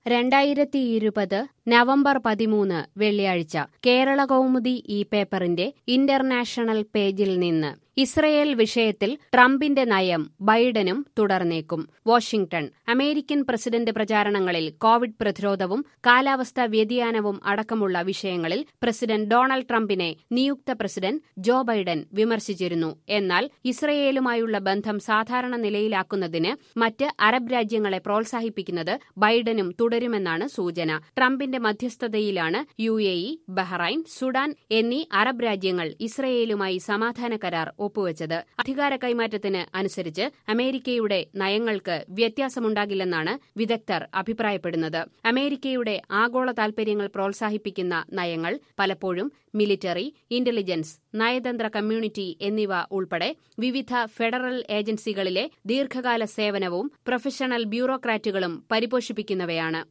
രണ്ടായിരത്തി ഇരുപത് നവംബർ പതിമൂന്ന് വെള്ളിയാഴ്ച കേരള കൗമുദി ഈ പേപ്പറിന്റെ ഇന്റർനാഷണൽ പേജിൽ നിന്ന് ഇസ്രയേൽ വിഷയത്തിൽ ട്രംപിന്റെ നയം ബൈഡനും തുടർന്നേക്കും വാഷിംഗ്ടൺ അമേരിക്കൻ പ്രസിഡന്റ് പ്രചാരണങ്ങളിൽ കോവിഡ് പ്രതിരോധവും കാലാവസ്ഥാ വ്യതിയാനവും അടക്കമുള്ള വിഷയങ്ങളിൽ പ്രസിഡന്റ് ഡൊണാൾഡ് ട്രംപിനെ നിയുക്ത പ്രസിഡന്റ് ജോ ബൈഡൻ വിമർശിച്ചിരുന്നു എന്നാൽ ഇസ്രയേലുമായുള്ള ബന്ധം സാധാരണ നിലയിലാക്കുന്നതിന് മറ്റ് അറബ് രാജ്യങ്ങളെ പ്രോത്സാഹിപ്പിക്കുന്നത് ബൈഡനും തുടരുമെന്നാണ് സൂചന ട്രംപിന്റെ മധ്യസ്ഥതയിലാണ് U A E Bahrain Sudan എന്നീ അറബ് രാജ്യങ്ങൾ ഇസ്രയേലുമായി സമാധാന കരാർ ഒപ്പുവച്ചത് അധികാര കൈമാറ്റത്തിന് അനുസരിച്ച് അമേരിക്കയുടെ നയങ്ങൾക്ക് വ്യത്യാസമുണ്ടാകില്ലെന്നാണ് വിദഗ്ധർ അഭിപ്രായപ്പെടുന്നത് അമേരിക്കയുടെ ആഗോള താൽപര്യങ്ങൾ പ്രോത്സാഹിപ്പിക്കുന്ന നയങ്ങൾ പലപ്പോഴും മിലിറ്ററി ഇന്റലിജൻസ് നയതന്ത്ര കമ്മ്യൂണിറ്റി എന്നിവ ഉൾപ്പെടെ വിവിധ ഫെഡറൽ ഏജൻസികളിലെ ദീർഘകാല സേവനവും പ്രൊഫഷണൽ ബ്യൂറോക്രാറ്റുകളും പരിപോഷിപ്പിക്കുന്നവയാണ്